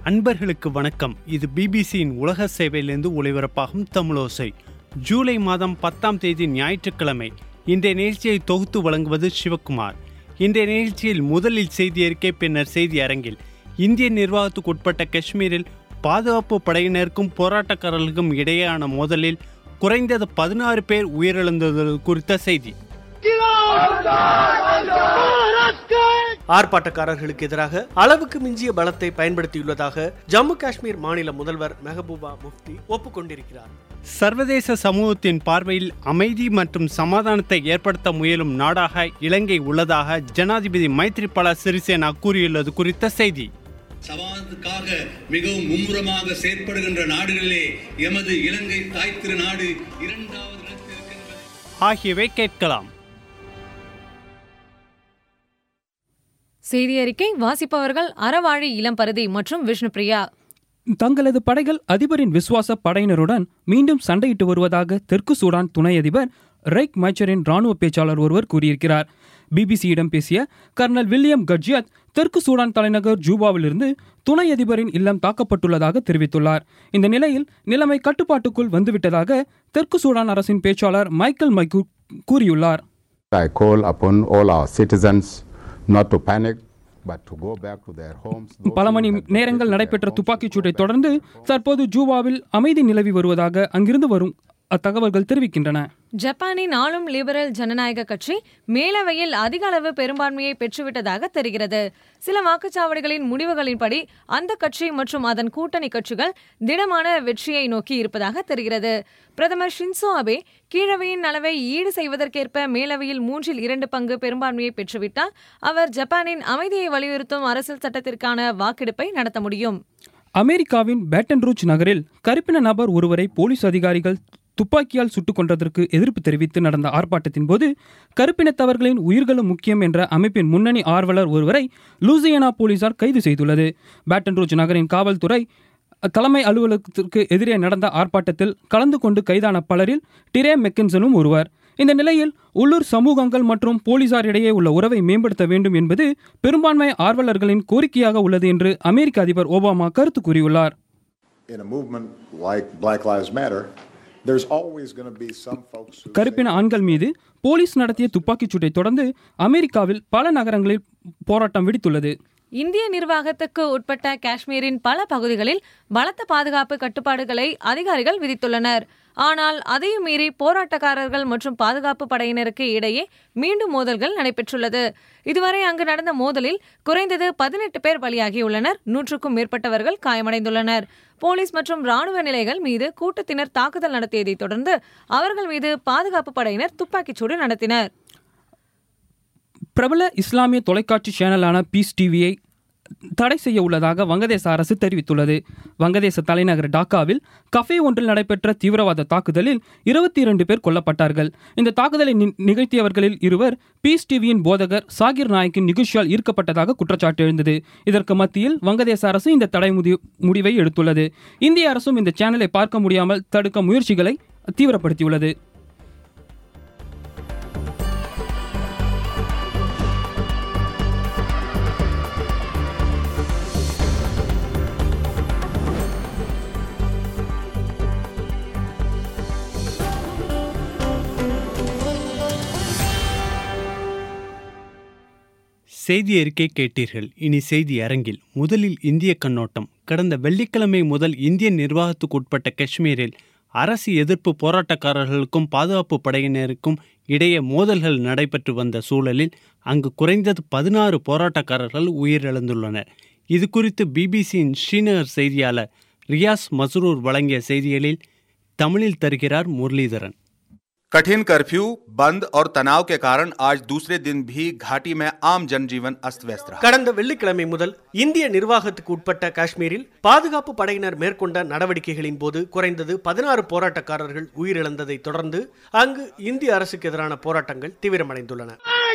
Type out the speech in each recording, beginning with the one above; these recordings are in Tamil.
அன்பர்களுக்கு வணக்கம் இது பிபிசியின் உலக சேவையிலிருந்து ஒளிபரப்பாகும் தமிழோசை ஜூலை மாதம் பத்தாம் தேதி ஞாயிற்றுக்கிழமை இன்றைய நிகழ்ச்சியை தொகுத்து வழங்குவது சிவக்குமார் இன்றைய நிகழ்ச்சியில் முதலில் செய்தி அறிக்கை பின்னர் செய்தி அரங்கில் இந்திய நிர்வாகத்துக்கு உட்பட்ட காஷ்மீரில் பாதுகாப்பு படையினருக்கும் போராட்டக்காரர்களுக்கும் இடையேயான மோதலில் குறைந்தது பதினாறு பேர் உயிரிழந்தது குறித்த செய்தி ஆர்ப்பாட்டக்காரர்களுக்கு எதிராக அளவுக்கு மிஞ்சிய பலத்தை பயன்படுத்தியுள்ளதாக ஜம்மு காஷ்மீர் மாநில முதல்வர் மெஹபூபா முஃப்தி ஒப்புக்கொண்டிருக்கிறார் சர்வதேச சமூகத்தின் பார்வையில் அமைதி மற்றும் சமாதானத்தை ஏற்படுத்த முயலும் நாடாக இலங்கை உள்ளதாக ஜனாதிபதி மைத்ரிபால சிறிசேனா கூறியுள்ளது குறித்த செய்தி சமாதானத்துக்காக மிகவும் மும்முரமாக செயற்படுகின்ற நாடுகளிலே எமது இலங்கை தாய் திருநாடு இரண்டாவது இடத்தில் இருக்கின்றது ஆகியவை கேட்கலாம் செய்தி அறிக்கை வாசிப்பவர்கள் அறவாழி இளம்பருதி மற்றும் விஷ்ணுபிரியா தங்களது படைகள் அதிபரின் விசுவாச படையினருடன் மீண்டும் சண்டையிட்டு வருவதாக தெற்கு சூடான் துணை அதிபர் ரெய்க் மைச்சரின் ராணுவ பேச்சாளர் ஒருவர் கூறியிருக்கிறார் பிபிசியிடம் பேசிய கர்னல் வில்லியம் கட்ஜியாத் தெற்கு சூடான் தலைநகர் ஜூபாவிலிருந்து துணை அதிபரின் இல்லம் தாக்கப்பட்டுள்ளதாக தெரிவித்துள்ளார் இந்த நிலையில் நிலைமை கட்டுப்பாட்டுக்குள் வந்துவிட்டதாக தெற்கு சூடான் அரசின் பேச்சாளர் மைக்கேல் மைக்கு கூறியுள்ளார் I call upon all our citizens not to panic, but to go back to their homes. Those பல who மணி have vacated நேரங்கள் their நடைபெற்ற homes துப்பாக்கிச் should go சூட்டை back to தொடர்ந்து their homes. தற்போது ஜூவாவில் அமைதி நிலவி வருவதாக அங்கிருந்து வரும் அத்தகவல்கள் தெரிவிக்கின்றன ஜப்பானின் ஆளும் லிபரல் ஜனநாயக கட்சி மேலவையில் அதிக அளவு பெரும்பான்மையை பெற்றுவிட்டதாக தெரிகிறது சில வாக்குச்சாவடிகளின் முடிவுகளின்படி அந்த கட்சி மற்றும் அதன் கூட்டணி கட்சிகள் திடமான வெற்றியை நோக்கி இருப்பதாக தெரிகிறது பிரதமர் ஷின்சோ அபே கீழவையின் அளவை ஈடு செய்வதற்கேற்ப மேலவையில் மூன்றில் இரண்டு பங்கு பெரும்பான்மையை பெற்றுவிட்டால் அவர் ஜப்பானின் அமைதியை வலியுறுத்தும் அரசியல் சட்டத்திற்கான வாக்கெடுப்பை நடத்த முடியும் அமெரிக்காவின் பேட்டன் ரூச் நகரில் கருப்பின நபர் ஒருவரை போலீஸ் அதிகாரிகள் துப்பாக்கியால் சுட்டுக் கொன்றதற்கு எதிர்ப்பு தெரிவித்து நடந்த ஆர்ப்பாட்டத்தின் போது கருப்பினத்தவர்களின் உயிர்களும் முக்கியம் என்ற அமைப்பின் முன்னணி ஆர்வலர் ஒருவரை லூசியனா போலீசார் கைது செய்துள்ளது பேட்டன் ரூச் நகரின் காவல்துறை தலைமை அலுவலகத்திற்கு எதிரே நடந்த ஆர்ப்பாட்டத்தில் கலந்து கொண்டு கைதான பலரில் டிரே மெக்கின்சனும் ஒருவர் இந்த நிலையில் உள்ளூர் சமூகங்கள் மற்றும் போலீசார் இடையே உள்ள உறவை மேம்படுத்த வேண்டும் என்பது பெரும்பான்மை ஆர்வலர்களின் கோரிக்கையாக உள்ளது என்று அமெரிக்க அதிபர் ஒபாமா கருத்து கூறியுள்ளார் in a movement like Black Lives Matter, there's always going to be some folks who கருப்பின ஆண்கள் மீது போலீஸ் நடத்திய துப்பாக்கிச் சூட்டை தொடர்ந்து அமெரிக்காவில் பல நகரங்களில் போராட்டம் வெடித்துள்ளது இந்திய நிர்வாகத்துக்கு உட்பட்ட காஷ்மீரின் பல பகுதிகளில் பலத்த பாதுகாப்பு கட்டுப்பாடுகளை அதிகாரிகள் விதித்துள்ளனர் ஆனால் அதையும் மீறி போராட்டக்காரர்கள் மற்றும் பாதுகாப்பு படையினருக்கு இடையே மீண்டும் மோதல்கள் நடைபெற்றுள்ளது இதுவரை அங்கு நடந்த மோதலில் குறைந்தது பதினெட்டு பேர் பலியாகியுள்ளனர் நூற்றுக்கும் மேற்பட்டவர்கள் காயமடைந்துள்ளனர் போலீஸ் மற்றும் ராணுவ நிலைகள் மீது கூட்டத்தினர் தாக்குதல் நடத்தியதைத் தொடர்ந்து அவர்கள் மீது பாதுகாப்பு படையினர் துப்பாக்கிச்சூடு நடத்தினர் பிரபல இஸ்லாமிய தொலைக்காட்சி சேனலான பீஸ் டிவியை தடை செய்ய உள்ளதாக வங்கதேச அரசு தெரிவித்துள்ளது வங்கதேச தலைநகர் டாக்காவில் கஃபே ஒன்றில் நடைபெற்ற தீவிரவாத தாக்குதலில் இருபத்தி இரண்டு பேர் கொல்லப்பட்டார்கள் இந்த தாக்குதலை நி- நிகழ்த்தியவர்களில் இருவர் பீஸ் டிவியின் போதகர் சாகிர் நாயக்கின் நிகழ்ச்சியால் ஈர்க்கப்பட்டதாக குற்றச்சாட்டு எழுந்தது இதற்கு மத்தியில் வங்கதேச அரசு இந்த தடை முதி- முடிவை எடுத்துள்ளது இந்திய அரசும் இந்த சேனலை பார்க்க முடியாமல் தடுக்க முயற்சிகளை தீவிரப்படுத்தியுள்ளது செய்தி அறிக்கை கேட்டீர்கள் இனி செய்தி அரங்கில் முதலில் இந்திய கண்ணோட்டம் கடந்த வெள்ளிக்கிழமை முதல் இந்திய நிர்வாகத்துக்கு உட்பட்ட காஷ்மீரில் அரசு எதிர்ப்பு போராட்டக்காரர்களுக்கும் பாதுகாப்பு படையினருக்கும் இடையே மோதல்கள் நடைபெற்று வந்த சூழலில் அங்கு குறைந்தது பதினாறு போராட்டக்காரர்கள் உயிரிழந்துள்ளனர் இது குறித்து பிபிசியின் ஸ்ரீநகர் செய்தியாளர் ரியாஸ் மஸ்ரூர் வழங்கிய செய்திகளில் தமிழில் தருகிறார் முரளிதரன் कठिन कर्फ्यू बंद और तनाव के कारण आज दूसरे दिन भी घाटी में आम जनजीवन अस्त व्यस्त रहा கடந்த வெள்ளிக்கிழமை முதல் இந்திய நிர்வாகத்துக்கு உட்பட்ட காஷ்மீரில் பாதுகாப்பு படையினர் மேற்கொண்ட நடவடிக்கைகளின் போது குறைந்தது பதினாறு போராட்டக்காரர்கள் உயிரிழந்ததை தொடர்ந்து அங்கு இந்திய அரசுக்கு எதிரான போராட்டங்கள் தீவிரமடைந்துள்ளன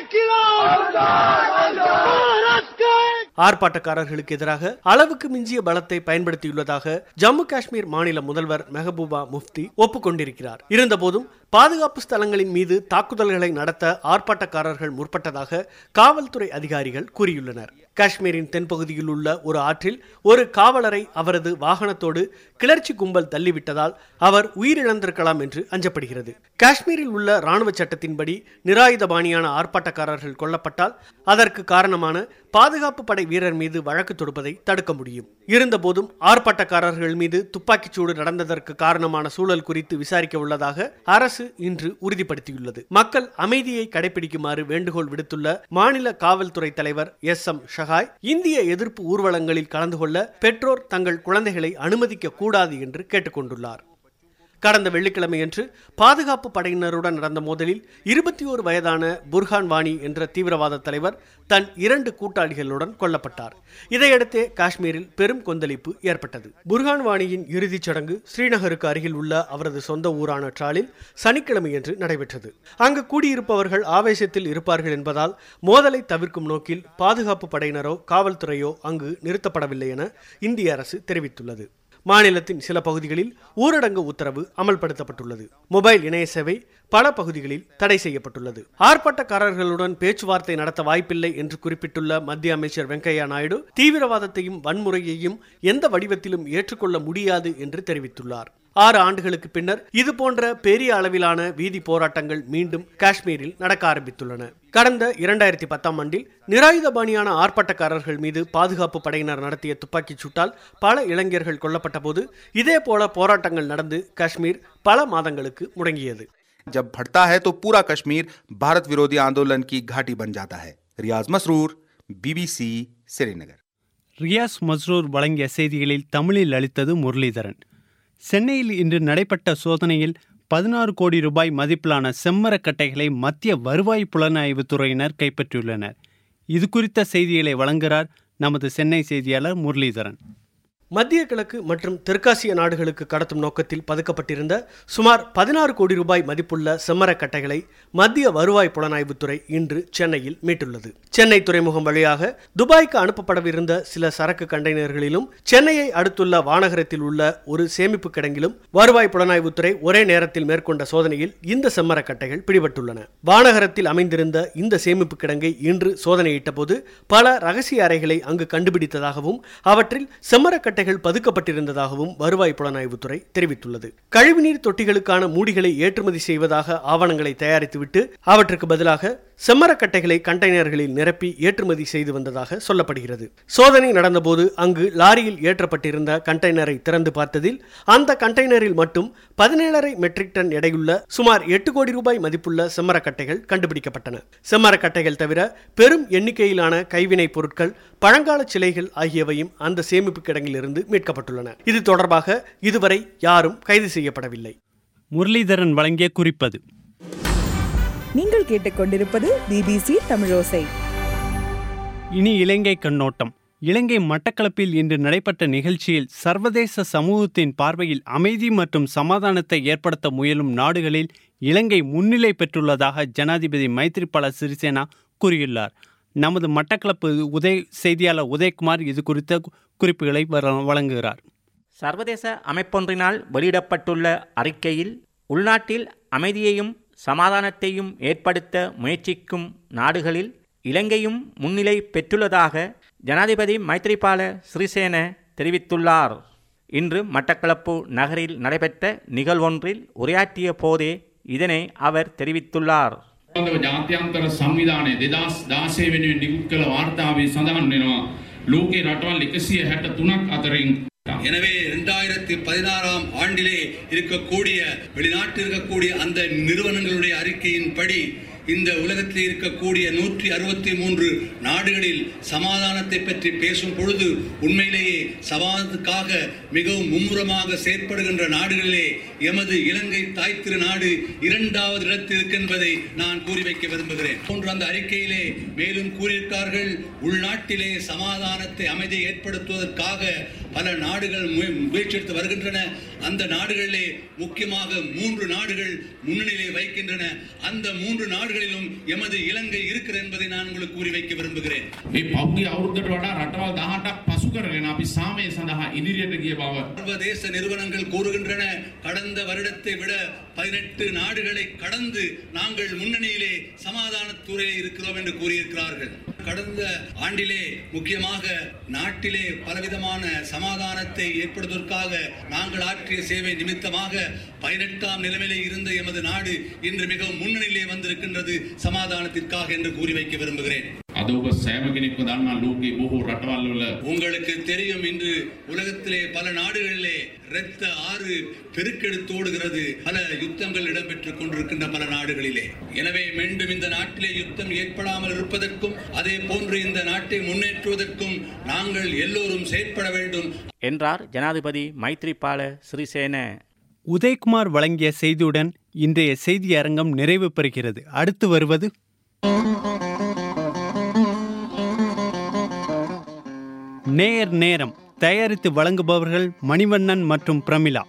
ஆர்ப்பாட்டக்காரர்களுக்கு எதிராக அளவுக்கு மிஞ்சிய பலத்தை பயன்படுத்தியுள்ளதாக ஜம்மு காஷ்மீர் மாநில முதல்வர் மெஹபூபா முஃப்தி ஒப்புக்கொண்டிருக்கிறார் இருந்தபோதும் பாதுகாப்பு ஸ்தலங்களின் மீது தாக்குதல்களை நடத்த ஆர்ப்பாட்டக்காரர்கள் முற்பட்டதாக காவல்துறை அதிகாரிகள் கூறியுள்ளனர் காஷ்மீரின் தென்பகுதியில் உள்ள ஒரு ஆற்றில் ஒரு காவலரை அவரது வாகனத்தோடு கிளர்ச்சி கும்பல் தள்ளிவிட்டதால் அவர் உயிரிழந்திருக்கலாம் என்று அஞ்சப்படுகிறது காஷ்மீரில் உள்ள ராணுவ சட்டத்தின்படி நிராயுதபாணியான ஆர்ப்பாட்டக்காரர்கள் கொல்லப்பட்டால் அதற்கு காரணமான பாதுகாப்பு படை வீரர் மீது வழக்கு தொடுப்பதை தடுக்க முடியும் இருந்தபோதும் ஆர்ப்பாட்டக்காரர்கள் மீது துப்பாக்கிச்சூடு நடந்ததற்கு காரணமான சூழல் குறித்து விசாரிக்க உள்ளதாக அரசு இன்று உறுதிப்படுத்தியுள்ளது மக்கள் அமைதியை கடைபிடிக்குமாறு வேண்டுகோள் விடுத்துள்ள மாநில காவல்துறை தலைவர் எஸ் எம் ஷகாய் இந்திய எதிர்ப்பு ஊர்வலங்களில் கலந்து கொள்ள பெற்றோர் தங்கள் குழந்தைகளை அனுமதிக்க கூடாது என்று கேட்டுக்கொண்டுள்ளார் கடந்த வெள்ளிக்கிழமையன்று பாதுகாப்பு படையினருடன் நடந்த மோதலில் இருபத்தி ஓரு வயதான புர்ஹான் வாணி என்ற தீவிரவாத தலைவர் தன் இரண்டு கூட்டாளிகளுடன் கொல்லப்பட்டார் இதையடுத்தே காஷ்மீரில் பெரும் கொந்தளிப்பு ஏற்பட்டது புர்ஹான் வாணியின் இறுதிச் சடங்கு ஸ்ரீநகருக்கு அருகில் உள்ள அவரது சொந்த ஊரான ட்ராலில் சனிக்கிழமையன்று நடைபெற்றது அங்கு கூடியிருப்பவர்கள் ஆவேசத்தில் இருப்பார்கள் என்பதால் மோதலை தவிர்க்கும் நோக்கில் பாதுகாப்பு படையினரோ காவல்துறையோ அங்கு நிறுத்தப்படவில்லை என இந்திய அரசு தெரிவித்துள்ளது மாநிலத்தின் சில பகுதிகளில் ஊரடங்கு உத்தரவு அமல்படுத்தப்பட்டுள்ளது மொபைல் இணைய சேவை பல பகுதிகளில் தடை செய்யப்பட்டுள்ளது ஆர்ப்பாட்டக்காரர்களுடன் பேச்சுவார்த்தை நடத்த வாய்ப்பில்லை என்று குறிப்பிட்டுள்ள மத்திய அமைச்சர் வெங்கையா நாயுடு தீவிரவாதத்தையும் வன்முறையையும் எந்த வடிவத்திலும் ஏற்றுக்கொள்ள முடியாது என்று தெரிவித்துள்ளார் ஆறு ஆண்டுகளுக்கு பின்னர் இது போன்ற பெரிய அளவிலான வீதி போராட்டங்கள் மீண்டும் காஷ்மீரில் நடக்க ஆரம்பித்துள்ளன கடந்த இரண்டாயிரத்தி பத்தாம் ஆண்டில் நிராயுதபாணியான ஆர்ப்பாட்டக்காரர்கள் மீது பாதுகாப்பு படையினர் நடத்திய துப்பாக்கிச் சூட்டால் பல இளைஞர்கள் கொல்லப்பட்ட போது இதே போல போராட்டங்கள் நடந்து காஷ்மீர் பல மாதங்களுக்கு முடங்கியது जब बढ़ता है तो पूरा कश्मीर भारत विरोधी आंदोलन की घाटी बन जाता है रियाज मसरूर बीबीसी श्रीनगर ரியாஸ் மஸ்ரூர் வழங்கிய செய்திகளில் தமிழில் அளித்தது முரளிதரன் சென்னையில் இன்று நடைபெற்ற சோதனையில் பதினாறு கோடி ரூபாய் மதிப்பிலான செம்மரக்கட்டைகளை மத்திய வருவாய் புலனாய்வுத் துறையினர் கைப்பற்றியுள்ளனர் இது குறித்த செய்திகளை வழங்குகிறார் நமது சென்னை செய்தியாளர் முரளிதரன் மத்திய கிழக்கு மற்றும் தெற்காசிய நாடுகளுக்கு கடத்தும் நோக்கத்தில் பதுக்கப்பட்டிருந்த சுமார் பதினாறு கோடி ரூபாய் மதிப்புள்ள செம்மரக்கட்டைகளை மத்திய வருவாய் புலனாய்வுத்துறை இன்று சென்னையில் மீட்டுள்ளது சென்னை துறைமுகம் வழியாக துபாய்க்கு அனுப்பப்படவிருந்த சில சரக்கு கண்டெய்னர்களிலும் சென்னையை அடுத்துள்ள வானகரத்தில் உள்ள ஒரு சேமிப்பு கிடங்கிலும் வருவாய் புலனாய்வுத்துறை ஒரே நேரத்தில் மேற்கொண்ட சோதனையில் இந்த செம்மரக்கட்டைகள் பிடிபட்டுள்ளன வானகரத்தில் அமைந்திருந்த இந்த சேமிப்பு கிடங்கை இன்று சோதனையிட்ட போது பல ரகசிய அறைகளை அங்கு கண்டுபிடித்ததாகவும் அவற்றில் செம்மரக்கட்டை கட்டைகள் பதுக்கப்பட்டிருந்ததாகவும் வருவாய் புலனாய்வுத்துறை தெரிவித்துள்ளது கழிவுநீர் தொட்டிகளுக்கான மூடிகளை ஏற்றுமதி செய்வதாக ஆவணங்களை தயாரித்துவிட்டு அவற்றுக்கு பதிலாக செம்மரக்கட்டைகளை கண்டெய்னர்களில் நிரப்பி ஏற்றுமதி செய்து வந்ததாக சொல்லப்படுகிறது சோதனை நடந்தபோது அங்கு லாரியில் ஏற்றப்பட்டிருந்த கண்டெய்னரை திறந்து பார்த்ததில் அந்த கண்டெய்னரில் மட்டும் பதினேழரை மெட்ரிக் டன் எடையுள்ள சுமார் எட்டு கோடி ரூபாய் மதிப்புள்ள செம்மரக்கட்டைகள் கண்டுபிடிக்கப்பட்டன செம்மரக்கட்டைகள் தவிர பெரும் எண்ணிக்கையிலான கைவினைப் பொருட்கள் பழங்கால சிலைகள் ஆகியவையும் அந்த சேமிப்பு கிடங்கிலிருந்து மீட்கப்பட்டுள்ளன இது தொடர்பாக இதுவரை யாரும் கைது செய்யப்படவில்லை முரளிதரன் வழங்கிய குறிப்பது நீங்கள் கேட்டுக்கொண்டிருப்பது பிபிசி தமிழோசை இனி இலங்கை கண்ணோட்டம் இலங்கை மட்டக்களப்பில் இன்று நடைபெற்ற நிகழ்ச்சியில் சர்வதேச சமூகத்தின் பார்வையில் அமைதி மற்றும் சமாதானத்தை ஏற்படுத்த முயலும் நாடுகளில் இலங்கை முன்னிலை பெற்றுள்ளதாக ஜனாதிபதி மைத்ரிபால சிறிசேனா கூறியுள்ளார் நமது மட்டக்களப்பு உதய் செய்தியாளர் உதயகுமார் இது குறித்த குறிப்புகளை வர- வழங்குகிறார் சர்வதேச அமைப்பொன்றினால் வெளியிடப்பட்டுள்ள அறிக்கையில் உள்நாட்டில் அமைதியையும் சமாதானத்தையும் ஏற்படுத்த முயற்சிக்கும் நாடுகளில் இலங்கையும் முன்னிலை பெற்றுள்ளதாக ஜனாதிபதி மைத்ரிபால சிறிசேன தெரிவித்துள்ளார் இன்று மட்டக்களப்பு நகரில் நடைபெற்ற நிகழ்வொன்றில் உரையாற்றிய போதே இதனை அவர் தெரிவித்துள்ளார் පිළිබඳව ජාත්‍යන්තර සංවිධානය දෙදස් දාසය වෙනුවෙන් නිකුත් කළ වාර්තාවේ සඳහන් වෙනවා ලෝකේ රටවල් එකසිය හැට තුනක් අතරින් எனவே இரண்டாயிரத்தி பதினாறாம் ஆண்டிலே இருக்கக்கூடிய வெளிநாட்டில் இருக்கக்கூடிய அந்த நிறுவனங்களுடைய அறிக்கையின்படி இந்த உலகத்தில் இருக்கக்கூடிய நூற்றி அறுபத்தி மூன்று நாடுகளில் சமாதானத்தை பற்றி பேசும் பொழுது உண்மையிலேயே சமாதானத்துக்காக மிகவும் மும்முரமாக செயற்படுகின்ற நாடுகளிலே எமது இலங்கை தாய் திரு நாடு இரண்டாவது இடத்தில் இருக்கின்றதை நான் கூறி வைக்க விரும்புகிறேன் போன்ற அந்த அறிக்கையிலே மேலும் கூறியிருக்கார்கள் உள்நாட்டிலே சமாதானத்தை அமைதியை ஏற்படுத்துவதற்காக பல நாடுகள் மு- முயற்சி எடுத்து வருகின்றன அந்த நாடுகளிலே முக்கியமாக மூன்று நாடுகள் முன்னணியிலே வைக்கின்றன அந்த மூன்று நாடுகளிலும் எமது இலங்கை இருக்கிறது என்பதை நான் உங்களுக்கு கூறி வைக்க விரும்புகிறேன் මේ පෞද්ගලික අවුරුද්දට වඩා රටවල් 18ක් පසු කරගෙන අපි සාමය සඳහා ඉදිරියට ගිය බව சர்வதேச நிறுவனங்கள் கூறுகின்றன கடந்த வருடத்தை விட பதினெட்டு நாடுகளை கடந்து நாங்கள் முன்னணியிலே சமாதானத்துறையிலே இருக்கிறோம் என்று கூறியிருக்கிறார்கள் கடந்த ஆண்டிலே முக்கியமாக நாட்டிலே பலவிதமான சமாதானத்தை ஏற்படுவதற்காக நாங்கள் ஆற்றிய சேவை நிமித்தமாக பதினெட்டாம் நிலைமையிலே இருந்த எமது நாடு இன்று மிகவும் முன்னணியிலே வந்திருக்கின்றது சமாதானத்திற்காக என்று கூறி வைக்க விரும்புகிறேன் අද ඔබ සෑම කෙනෙක්ම දන්නා ලෝකයේ බොහෝ රටවල් වල உங்களுக்கு தெரியும் இன்று உலகத்திலே பல நாடுகளிலே இரத்த ஆறு பெருக்கெடுத்து ஓடுகிறது பல யுத்தங்கள் இடம்பெற்றுக் கொண்டிருக்கின்ற பல நாடுகளிலே எனவே மீண்டும் இந்த நாட்டிலே யுத்தம் ஏற்படாமல் இருப்பதற்கும் அதே போன்று இந்த நாட்டை முன்னேற்றுவதற்கும் நாங்கள் எல்லோரும் செயற்பட வேண்டும் என்றார் ஜனாதிபதி மைத்ரிபால சிறிசேன உதயகுமார் வழங்கிய செய்தியுடன் இன்றைய செய்தி அரங்கம் நிறைவு பெறுகிறது அடுத்து வருவது நேர் நேரம் தயாரித்து வழங்குபவர்கள் மணிவண்ணன் மற்றும் பிரமிளா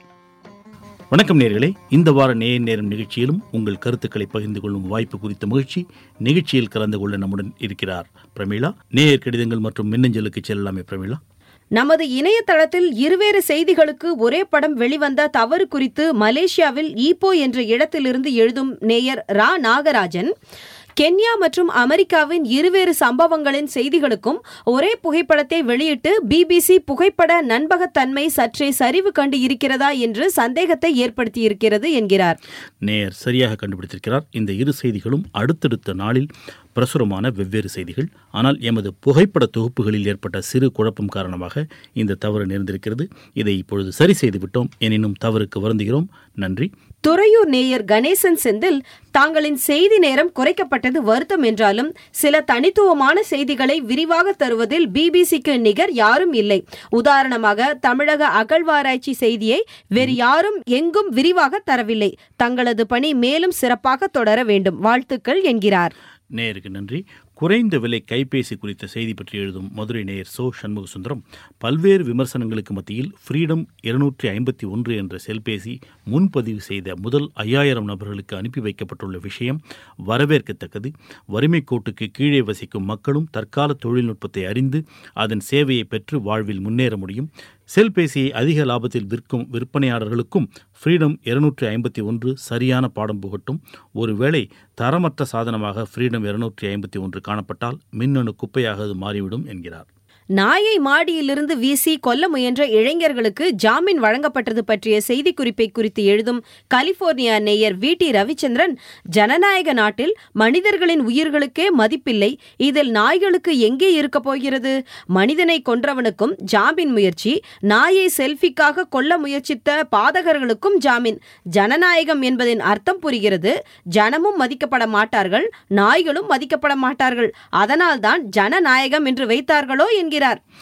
வணக்கம் நேர்களே இந்த வார நேர் நேரம் நிகழ்ச்சியிலும் உங்கள் கருத்துக்களை பகிர்ந்து கொள்ளும் வாய்ப்பு குறித்த மகிழ்ச்சி நிகழ்ச்சியில் கலந்து கொள்ள நம்முடன் இருக்கிறார் பிரமிளா நேயர் கடிதங்கள் மற்றும் மின்னஞ்சலுக்கு செல்லலாமே பிரமிளா நமது இணையதளத்தில் இருவேறு செய்திகளுக்கு ஒரே படம் வெளிவந்த தவறு குறித்து மலேசியாவில் ஈப்போ என்ற இடத்திலிருந்து எழுதும் நேயர் ரா நாகராஜன் கென்யா மற்றும் அமெரிக்காவின் இருவேறு சம்பவங்களின் செய்திகளுக்கும் ஒரே புகைப்படத்தை வெளியிட்டு பிபிசி புகைப்பட நண்பகத்தன்மை சற்றே சரிவு கண்டு இருக்கிறதா என்று சந்தேகத்தை ஏற்படுத்தியிருக்கிறது என்கிறார் நேயர் சரியாக கண்டுபிடித்திருக்கிறார் இந்த இரு செய்திகளும் அடுத்தடுத்த நாளில் பிரசுரமான வெவ்வேறு செய்திகள் ஆனால் எமது புகைப்பட தொகுப்புகளில் ஏற்பட்ட சிறு குழப்பம் காரணமாக இந்த தவறு நேர்ந்திருக்கிறது இதை இப்பொழுது சரி செய்து விட்டோம் எனினும் தவறுக்கு வருந்துகிறோம் நன்றி துறையூர் நேயர் கணேசன் செந்தில் தாங்களின் செய்தி நேரம் குறைக்கப்பட்டது வருத்தம் என்றாலும் சில தனித்துவமான செய்திகளை விரிவாக தருவதில் பிபிசிக்கு நிகர் யாரும் இல்லை உதாரணமாக தமிழக அகழ்வாராய்ச்சி செய்தியை வேறு யாரும் எங்கும் விரிவாக தரவில்லை தங்களது பணி மேலும் சிறப்பாக தொடர வேண்டும் வாழ்த்துக்கள் என்கிறார் நேயருக்கு நன்றி குறைந்த விலை கைபேசி குறித்த செய்தி பற்றி எழுதும் மதுரை நேயர் சோ சண்முக சுந்தரம் பல்வேறு விமர்சனங்களுக்கு மத்தியில் ஃப்ரீடம் இருநூற்றி ஐம்பத்தி ஒன்று என்ற செல்பேசி முன்பதிவு செய்த முதல் ஐயாயிரம் நபர்களுக்கு அனுப்பி வைக்கப்பட்டுள்ள விஷயம் வரவேற்கத்தக்கது வறுமை கோட்டுக்கு கீழே வசிக்கும் மக்களும் தற்கால தொழில்நுட்பத்தை அறிந்து அதன் சேவையை பெற்று வாழ்வில் முன்னேற முடியும் செல்பேசியை அதிக லாபத்தில் விற்கும் விற்பனையாளர்களுக்கும் ஃப்ரீடம் இருநூற்றி ஐம்பத்தி ஒன்று சரியான பாடம் புகட்டும் ஒருவேளை தரமற்ற சாதனமாக ஃப்ரீடம் இருநூற்றி ஐம்பத்தி ஒன்று காணப்பட்டால் மின்னணு குப்பையாக அது மாறிவிடும் என்கிறார் நாயை மாடியிலிருந்து வீசி கொல்ல முயன்ற இளைஞர்களுக்கு ஜாமீன் வழங்கப்பட்டது பற்றிய செய்திக்குறிப்பை குறித்து எழுதும் கலிபோர்னியா நேயர் வி டி ரவிச்சந்திரன் ஜனநாயக நாட்டில் மனிதர்களின் உயிர்களுக்கே மதிப்பில்லை இதில் நாய்களுக்கு எங்கே இருக்கப் போகிறது மனிதனை கொன்றவனுக்கும் ஜாமீன் முயற்சி நாயை செல்ஃபிக்காக கொல்ல முயற்சித்த பாதகர்களுக்கும் ஜாமீன் ஜனநாயகம் என்பதின் அர்த்தம் புரிகிறது ஜனமும் மதிக்கப்பட மாட்டார்கள் நாய்களும் மதிக்கப்பட மாட்டார்கள் அதனால்தான் ஜனநாயகம் என்று வைத்தார்களோ என்கிறார்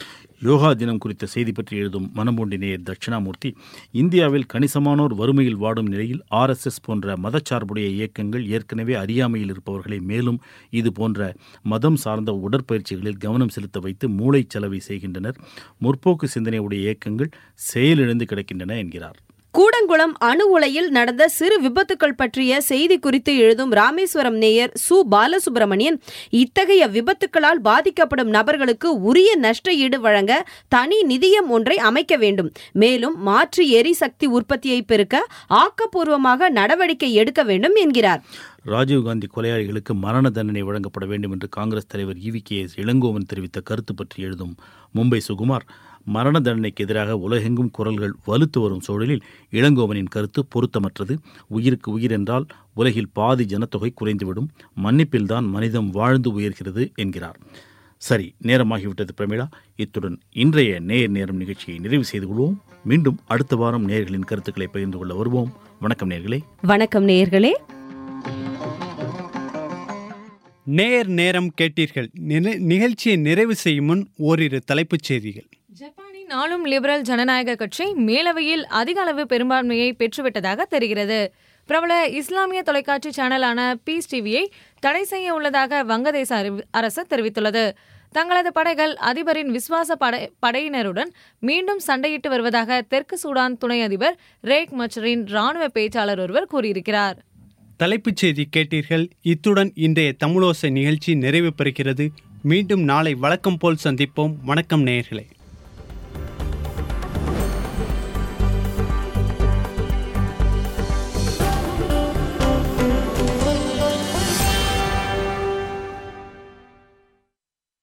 யோகா தினம் குறித்த செய்தி பற்றி எழுதும் மனமூண்டி நேயர் தட்சிணாமூர்த்தி இந்தியாவில் கணிசமானோர் வறுமையில் வாடும் நிலையில் ஆர்எஸ்எஸ் போன்ற மதச்சார்புடைய இயக்கங்கள் ஏற்கனவே அறியாமையில் இருப்பவர்களை மேலும் இது போன்ற மதம் சார்ந்த உடற்பயிற்சிகளில் கவனம் செலுத்த வைத்து மூளை செலவை செய்கின்றனர் முற்போக்கு சிந்தனை உடைய இயக்கங்கள் செயலிழந்து கிடக்கின்றன என்கிறார் கூடங்குளம் அணு உலையில் நடந்த சிறு விபத்துக்கள் பற்றிய செய்தி குறித்து எழுதும் ராமேஸ்வரம் நேயர் சு பாலசுப்ரமணியன் இத்தகைய விபத்துக்களால் பாதிக்கப்படும் நபர்களுக்கு உரிய நஷ்ட ஈடு வழங்க தனி நிதியம் ஒன்றை அமைக்க வேண்டும் மேலும் மாற்று எரிசக்தி உற்பத்தியை பெருக்க ஆக்கப்பூர்வமாக நடவடிக்கை எடுக்க வேண்டும் என்கிறார் ராஜீவ்காந்தி கொலையாளிகளுக்கு மரண தண்டனை வழங்கப்பட வேண்டும் என்று காங்கிரஸ் தலைவர் இவி கே எஸ் இளங்கோவன் தெரிவித்த கருத்து பற்றி எழுதும் மும்பை சுகுமார் மரண தண்டனைக்கு எதிராக உலகெங்கும் குரல்கள் வலுத்து வரும் சூழலில் இளங்கோவனின் கருத்து பொருத்தமற்றது உயிருக்கு உயிர் என்றால் உலகில் பாதி ஜனத்தொகை குறைந்துவிடும் மன்னிப்பில்தான் மனிதம் வாழ்ந்து உயர்கிறது என்கிறார் சரி நேரமாகிவிட்டது பிரமிளா இத்துடன் இன்றைய நேர் நேரம் நிகழ்ச்சியை நிறைவு செய்து கொள்வோம் மீண்டும் அடுத்த வாரம் நேர்களின் கருத்துக்களை பகிர்ந்து கொள்ள வருவோம் வணக்கம் நேர்களே வணக்கம் நேயர்களே நேர் நேரம் கேட்டீர்கள் நில- நிகழ்ச்சியை நிறைவு செய்யும் முன் ஓரிரு தலைப்புச் செய்திகள் ஜப்பானின் ஆளும் லிபரல் ஜனநாயக கட்சி மேலவையில் அதிக அளவு பெரும்பான்மையை பெற்றுவிட்டதாக தெரிகிறது பிரபல இஸ்லாமிய தொலைக்காட்சி சேனலான பீஸ் டிவியை தடை செய்ய உள்ளதாக வங்கதேச அறிவி- அரசு தெரிவித்துள்ளது தங்களது படைகள் அதிபரின் விசுவாச படை படையினருடன் மீண்டும் சண்டையிட்டு வருவதாக தெற்கு சூடான் துணை அதிபர் ரேக் மச்சரின் ராணுவ பேச்சாளர் ஒருவர் கூறியிருக்கிறார் தலைப்புச் செய்தி கேட்டீர்கள் இத்துடன் இன்றைய தமிழோசை நிகழ்ச்சி நிறைவு பெறுகிறது மீண்டும் நாளை வழக்கம் போல் சந்திப்போம் வணக்கம் நேயர்களே